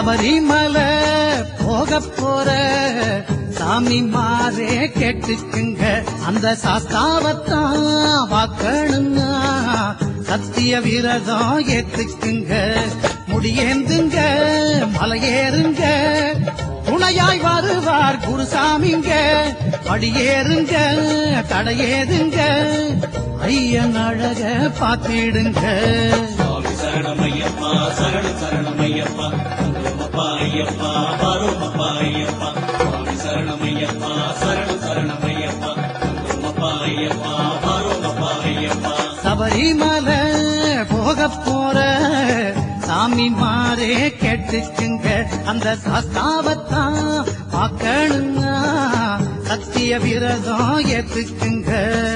சபரிமலை போக போற சாமி மாறே கேட்டுக்குங்க அந்த சாஸ்தாவத்தான் வாக்கணும்னா சத்திய விரதம் ஏத்துக்குங்க முடியேந்துங்க மலையேறுங்க துணையாய் வருவார் குருசாமிங்க படியேறுங்க தடையேதுங்க ஐயன் அழக பாத்திடுங்க சுவாமி சரணமையப்பா சரண சரணமையப்பா வந்தோமப்பா ஐயப்பா வரோமப்பா ஐயப்பா சுவாமி சரணமையப்பா சரண சரணமையப்பா வந்தோமப்பா ஐயப்பா வரோமப்பா ஐயப்பா சபரிமலை போக போற சாமி மாறே கேட்டுக்குங்க அந்த சாஸ்தாவத்தான் பார்க்கணுங்க சத்திய விரதம் ஏத்துக்குங்க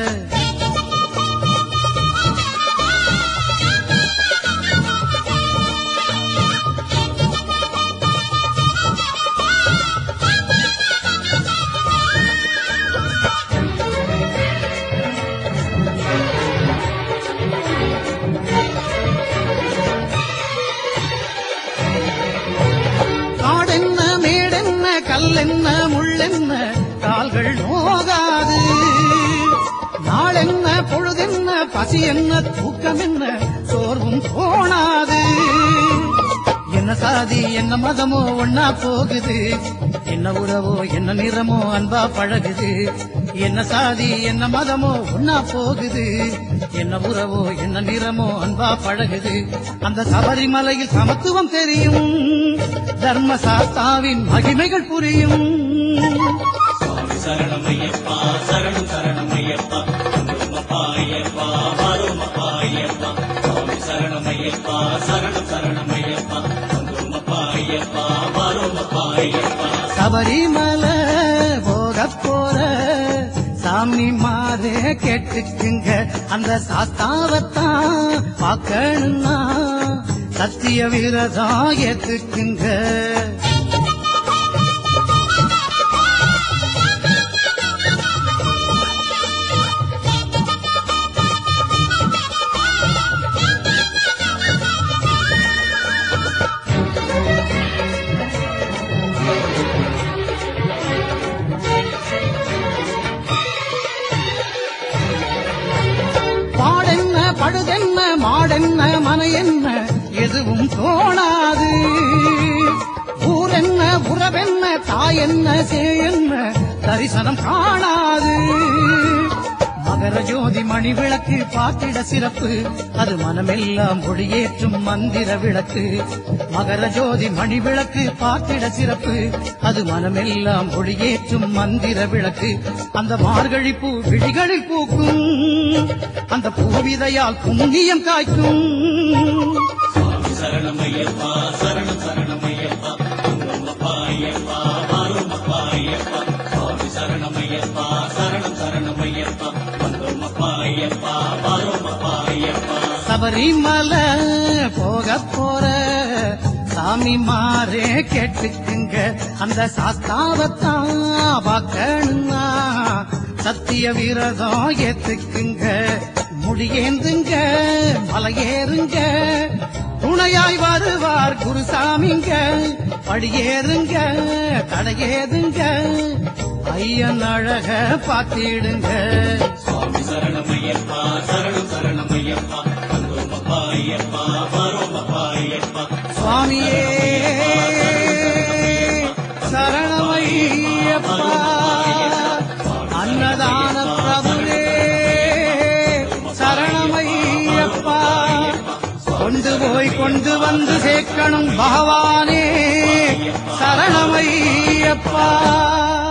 காடென்ன மேடென்ன கல்லென்ன முள்ளென்ன கால்கள் நோகாது நாளென்ன பொழுதென்ன பசி என்ன தூக்கம் என்ன சோர்வும் தோணாது என்ன சாதி என்ன மதமோ ஒன்னா போகுது என்ன உறவோ என்ன நிறமோ அன்பா பழகுது என்ன சாதி என்ன மதமோ ஒன்னா போகுது என்ன உறவோ என்ன நிறமோ அன்பா பழகுது அந்த சபரிமலையில் சமத்துவம் தெரியும் தர்ம சாஸ்தாவின் மகிமைகள் புரியும் சுவாமி சரணமையப்பா சரணம் சரணமையப்பா வந்தோமப்பா ஐயப்பா வரோமப்பா ஐயப்பா சுவாமி சரணமையப்பா சரணம் சரணமையப்பா வந்தோமப்பா ஐயப்பா வரோமப்பா ஐயப்பா சபரிமலை போக போற சாமி மாறே கேட்டுக்குங்க அந்த சாஸ்தாவத்தான் பார்க்கணும்னா சத்திய விரதம் ஏத்துக்குங்க பாடென்ன பழுதென்ன மாடென்ன மன என்ன எதுவும் தோணாது ஊரென்ன உறவென்ன தாயென்ன சேயென்ன தரிசனம் காணாது மகர ஜோதி மணி விளக்கு பாத்திட சிறப்பு அது மனமெல்லாம் ஒளியேற்றும் மந்திர விளக்கு மகர ஜோதி மணி விளக்கு பாத்திட சிறப்பு அது மனமெல்லாம் ஒளியேற்றும் மந்திர விளக்கு அந்த மார்கழி பூ விழிகளில் பூக்கும் அந்த பூவிதையால் புண்ணியம் காய்க்கும் சுவாமி சரணமையப்பா சரணம் சரணமையப்பா வந்தோமப்பா ஐயப்பா வரோமப்பா ஐயப்பா சுவாமி சரணமையப்பா சரணம் சரணமையப்பா வந்தோமப்பா ஐயப்பா வரோமப்பா ஐயப்பா சபரிமலை போக போற சாமி மாறே கேட்டுக்குங்க அந்த சாஸ்தாவத்தான் பார்க்கணும்னா சத்திய விரதம் ஏத்துக்குங்க முடியேந்துங்க மலையேறுங்க துணையாய் வருவார் குருசாமிங்க படியேறுங்க தடையேதுங்க ஐயன் அழக பாத்திடுங்க சுவாமி சரணமையப்பா சரணம் சரணமையப்பா வந்தோமப்பா ஐயப்பா வரோமப்பா ஐயப்பா சுவாமியே சரணமையப்பா அன்னதான பிரபுவே சரணமையப்பா கொண்டு போய் கொண்டு வந்து சேர்க்கணும் பகவானே சரணமையப்பா